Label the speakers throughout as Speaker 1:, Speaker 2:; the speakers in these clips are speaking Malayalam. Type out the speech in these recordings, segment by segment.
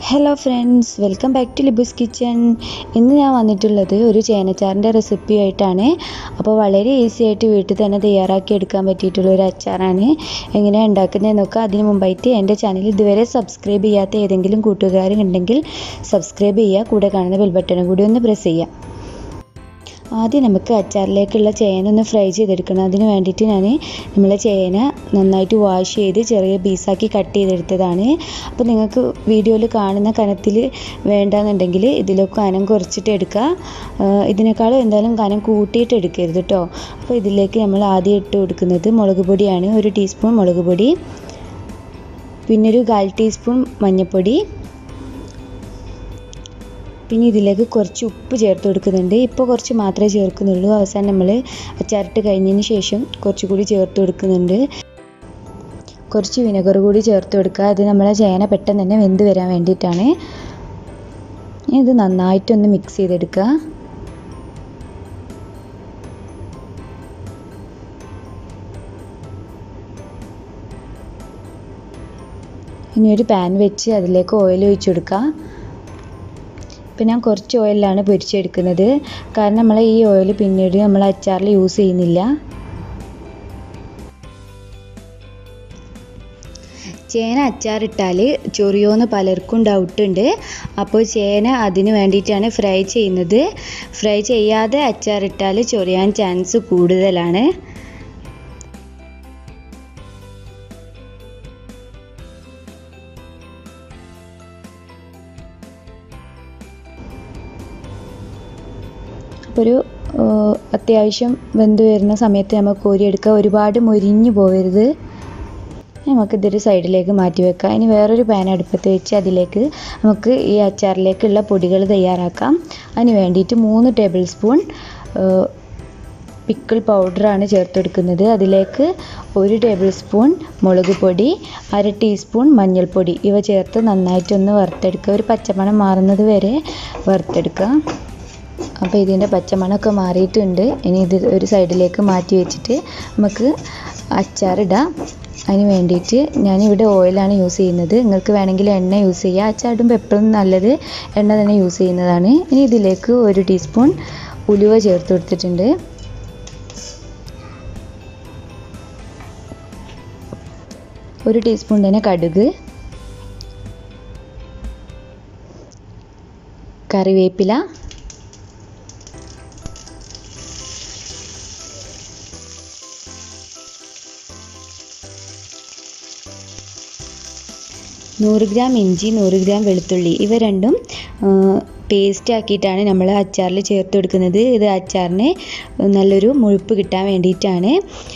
Speaker 1: hello friends welcome back to Libu's kitchen ഇന്ന് ഞാൻ വന്നിട്ടുള്ളത് ഒരു ചേനച്ചാറിൻ്റെ റെസിപ്പി ആയിട്ടാണ് അപ്പോൾ വളരെ ഈസി ആയിട്ട് വീട്ടിൽ തന്നെ തയ്യാറാക്കി എടുക്കാൻ പറ്റിയിട്ടുള്ള ഒരു അച്ചാറാണ് എങ്ങനെയാണ് ഉണ്ടാക്കുന്നതെന്നൊക്കെ അതിന് മുമ്പായിട്ട് എൻ്റെ ചാനൽ ഇതുവരെ സബ്സ്ക്രൈബ് ചെയ്യാത്ത ഏതെങ്കിലും കൂട്ടുകാരുണ്ടെങ്കിൽ സബ്സ്ക്രൈബ് ചെയ്യുക കൂടെ കാണുന്ന ബെൽ ബട്ടണും കൂടി ഒന്ന് പ്രസ് ചെയ്യുക ആദ്യം നമുക്ക് അച്ചാറിലേക്കുള്ള ചേന ഒന്ന് ഫ്രൈ ചെയ്തെടുക്കണം അതിന് വേണ്ടിയിട്ട് ഞാൻ നമ്മളെ ചേന നന്നായിട്ട് വാഷ് ചെയ്ത് ചെറിയ പീസാക്കി കട്ട് ചെയ്തെടുത്തതാണ് അപ്പോൾ നിങ്ങൾക്ക് വീഡിയോയിൽ കാണുന്ന കനത്തിൽ വേണ്ടാന്നുണ്ടെങ്കിൽ ഇതിലൊക്കെ കനം കുറച്ചിട്ട് എടുക്കുക ഇതിനേക്കാളും എന്തായാലും കനം കൂട്ടിയിട്ട് എടുക്കരുത് കേട്ടോ അപ്പോൾ ഇതിലേക്ക് നമ്മൾ ആദ്യം ഇട്ട് കൊടുക്കുന്നത് മുളക് പൊടിയാണ് ഒരു ടീസ്പൂൺ മുളക് പൊടി പിന്നെ ഒരു കാൽ ടീസ്പൂൺ മഞ്ഞൾപ്പൊടി പിന്നെ ഇതിലേക്ക് കുറച്ച് ഉപ്പ് ചേർത്ത് കൊടുക്കുന്നുണ്ട് ഇപ്പോൾ കുറച്ച് മാത്രമേ ചേർക്കുന്നുള്ളൂ അവസാനം നമ്മൾ അച്ചാറിട്ട് കഴിഞ്ഞതിന് ശേഷം കുറച്ചുകൂടി ചേർത്ത് കൊടുക്കുന്നുണ്ട് കുറച്ച് വിനെഗർ കൂടി ചേർത്ത് കൊടുക്കുക അത് നമ്മളെ ചേന പെട്ടെന്ന് തന്നെ വെന്ത് വരാൻ വേണ്ടിയിട്ടാണ് ഇത് നന്നായിട്ടൊന്ന് മിക്സ് ചെയ്തെടുക്കുക ഇനി ഒരു പാൻ വെച്ച് അതിലേക്ക് ഓയിൽ ഒഴിച്ചു കൊടുക്കുക ഇപ്പം ഞാൻ കുറച്ച് ഓയിലാണ് പൊരിച്ചെടുക്കുന്നത് കാരണം നമ്മൾ ഈ ഓയിൽ പിന്നീട് നമ്മൾ അച്ചാറിൽ യൂസ് ചെയ്യുന്നില്ല ചേന അച്ചാറിട്ടാൽ ചൊറിയോന്ന് പലർക്കും ഡൗട്ട് ഉണ്ട് അപ്പോൾ ചേന അതിന് വേണ്ടിയിട്ടാണ് ഫ്രൈ ചെയ്യുന്നത് ഫ്രൈ ചെയ്യാതെ അച്ചാറിട്ടാൽ ചൊറിയാൻ ചാൻസ് കൂടുതലാണ് അപ്പോൾ ഒരു അത്യാവശ്യം വെന്ത് വരുന്ന സമയത്ത് നമുക്ക് കോരിയെടുക്കുക ഒരുപാട് മൊരിഞ്ഞു പോകരുത് നമുക്കിതൊരു സൈഡിലേക്ക് മാറ്റി വെക്കാം ഇനി വേറൊരു പാൻ അടുപ്പത്ത് വെച്ച് അതിലേക്ക് നമുക്ക് ഈ അച്ചാറിലേക്കുള്ള പൊടികൾ തയ്യാറാക്കാം അതിന് വേണ്ടിയിട്ട് മൂന്ന് ടേബിൾ സ്പൂൺ പിക്കിൾ പൗഡറാണ് ചേർത്ത് കൊടുക്കുന്നത് അതിലേക്ക് ഒരു ടേബിൾ സ്പൂൺ മുളക് പൊടി അര ടീസ്പൂൺ മഞ്ഞൾപ്പൊടി ഇവ ചേർത്ത് നന്നായിട്ടൊന്ന് വറുത്തെടുക്കുക ഒരു പച്ചമണം മാറുന്നത് വരെ വറുത്തെടുക്കുക അപ്പോൾ ഇതിൻ്റെ പച്ചമണമൊക്കെ മാറിയിട്ടുണ്ട് ഇനി ഇത് ഒരു സൈഡിലേക്ക് മാറ്റി വെച്ചിട്ട് നമുക്ക് അച്ചാറിടാം അതിന് വേണ്ടിയിട്ട് ഞാനിവിടെ ഓയിലാണ് യൂസ് ചെയ്യുന്നത് നിങ്ങൾക്ക് വേണമെങ്കിൽ എണ്ണ യൂസ് ചെയ്യുക അച്ചാറിടുമ്പോൾ എപ്പോഴും നല്ലത് എണ്ണ തന്നെ യൂസ് ചെയ്യുന്നതാണ് ഇനി ഇതിലേക്ക് ഒരു ടീസ്പൂൺ ഉലുവ ചേർത്ത് കൊടുത്തിട്ടുണ്ട് ഒരു ടീസ്പൂൺ തന്നെ കടുക് കറിവേപ്പില നൂറ് ഗ്രാം ഇഞ്ചി നൂറ് ഗ്രാം വെളുത്തുള്ളി ഇവ രണ്ടും പേസ്റ്റ് ആക്കിയിട്ടാണ് നമ്മൾ അച്ചാറിൽ ചേർത്ത് കൊടുക്കുന്നത് ഇത് അച്ചാറിന് നല്ലൊരു മുഴുപ്പ് കിട്ടാൻ വേണ്ടിയിട്ടാണ്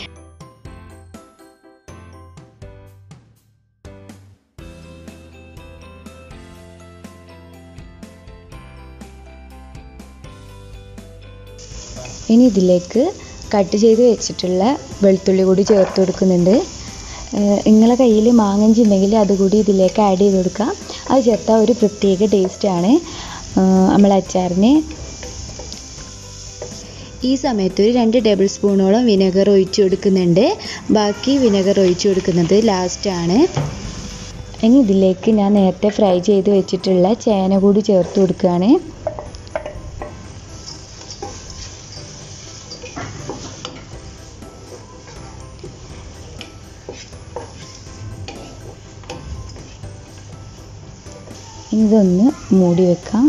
Speaker 1: ഇനി ഇതിലേക്ക് കട്ട് ചെയ്ത് വെച്ചിട്ടുള്ള വെളുത്തുള്ളി കൂടി ചേർത്ത് കൊടുക്കുന്നുണ്ട് നിങ്ങളെ കയ്യിൽ മാങ്ങഞ്ചി ഉണ്ടെങ്കിൽ അതുകൂടി ഇതിലേക്ക് ആഡ് ചെയ്ത് കൊടുക്കുക അത് ചേർത്താൽ ഒരു പ്രത്യേക ടേസ്റ്റാണ് നമ്മൾ അച്ചാറിന് ഈ സമയത്ത് ഒരു രണ്ട് ടേബിൾ സ്പൂണോളം വിനെഗർ ഒഴിച്ചു കൊടുക്കുന്നുണ്ട് ബാക്കി വിനെഗർ ഒഴിച്ചു കൊടുക്കുന്നത് ലാസ്റ്റാണ് ഇനി ഇതിലേക്ക് ഞാൻ നേരത്തെ ഫ്രൈ ചെയ്ത് വെച്ചിട്ടുള്ള ചേന കൂടി ചേർത്ത് കൊടുക്കുകയാണ് ഇതൊന്ന് മൂടി വെക്കാം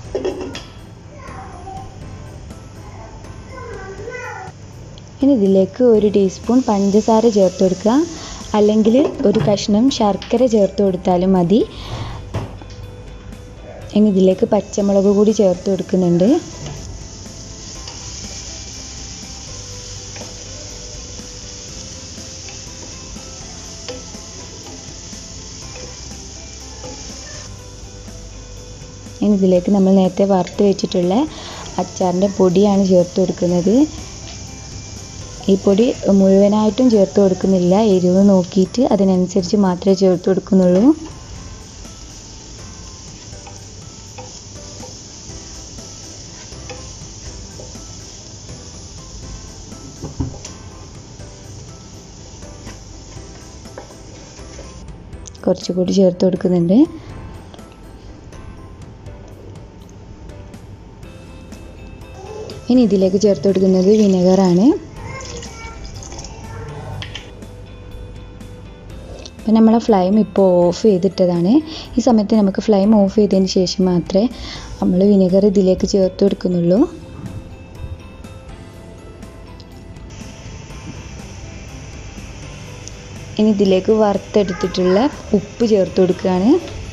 Speaker 1: ഇനി ഇതിലേക്ക് ഒരു ടീസ്പൂൺ പഞ്ചസാര ചേർത്ത് കൊടുക്കുക അല്ലെങ്കിൽ ഒരു കഷ്ണം ശർക്കര ചേർത്ത് കൊടുത്താലും മതി ഇനി ഇതിലേക്ക് പച്ചമുളക് കൂടി ചേർത്ത് കൊടുക്കുന്നുണ്ട് ഇനി ഇതിലേക്ക് നമ്മൾ നേരത്തെ വറുത്ത് വെച്ചിട്ടുള്ള അച്ചാറിൻ്റെ പൊടിയാണ് ചേർത്ത് കൊടുക്കുന്നത് ഈ പൊടി മുഴുവനായിട്ടും ചേർത്ത് കൊടുക്കുന്നില്ല എരിവ് നോക്കിയിട്ട് അതിനനുസരിച്ച് മാത്രമേ ചേർത്ത് കൊടുക്കുന്നുള്ളൂ കുറച്ചുകൂടി ചേർത്ത് കൊടുക്കുന്നുണ്ട് ഇനി ഇതിലേക്ക് ചേർത്ത് കൊടുക്കുന്നത് വിനെഗറാണ് അപ്പം നമ്മളെ ഫ്ലെയിം ഇപ്പോൾ ഓഫ് ചെയ്തിട്ടതാണ് ഈ സമയത്ത് നമുക്ക് ഫ്ലെയിം ഓഫ് ചെയ്തതിന് ശേഷം മാത്രമേ നമ്മൾ വിനെഗർ ഇതിലേക്ക് ചേർത്ത് കൊടുക്കുന്നുള്ളൂ ഇനി ഇതിലേക്ക് വറുത്തെടുത്തിട്ടുള്ള ഉപ്പ് ചേർത്ത് കൊടുക്കുകയാണ്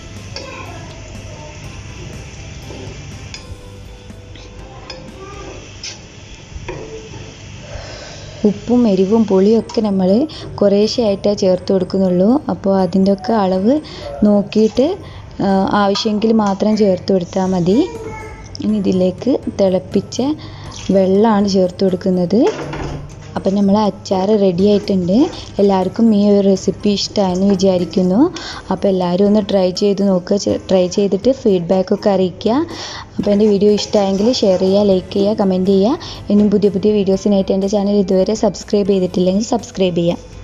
Speaker 1: ഉപ്പും എരിവും പുളിയൊക്കെ നമ്മൾ കുറേശ്ശെയായിട്ടേ ചേർത്ത് കൊടുക്കുന്നുള്ളൂ അപ്പോൾ അതിൻ്റെ ഒക്കെ അളവ് നോക്കിയിട്ട് ആവശ്യമെങ്കിൽ മാത്രം ചേർത്ത് കൊടുത്താൽ മതി ഇനി ഇതിലേക്ക് തിളപ്പിച്ച വെള്ളമാണ് ചേർത്ത് കൊടുക്കുന്നത് അപ്പം നമ്മൾ അച്ചാർ റെഡി ആയിട്ടുണ്ട് എല്ലാവർക്കും ഈ ഒരു റെസിപ്പി ഇഷ്ടമായെന്ന് വിചാരിക്കുന്നു അപ്പോൾ എല്ലാവരും ഒന്ന് ട്രൈ ചെയ്ത് നോക്കുക ട്രൈ ചെയ്തിട്ട് ഫീഡ്ബാക്കൊക്കെ അറിയിക്കുക അപ്പോൾ എൻ്റെ വീഡിയോ ഇഷ്ടമായെങ്കിൽ ഷെയർ ചെയ്യുക ലൈക്ക് ചെയ്യുക കമൻറ്റ് ചെയ്യുക ഇനിയും പുതിയ പുതിയ വീഡിയോസിനായിട്ട് എൻ്റെ ചാനൽ ഇതുവരെ സബ്സ്ക്രൈബ് ചെയ്തിട്ടില്ലെങ്കിൽ സബ്സ്ക്രൈബ് ചെയ്യുക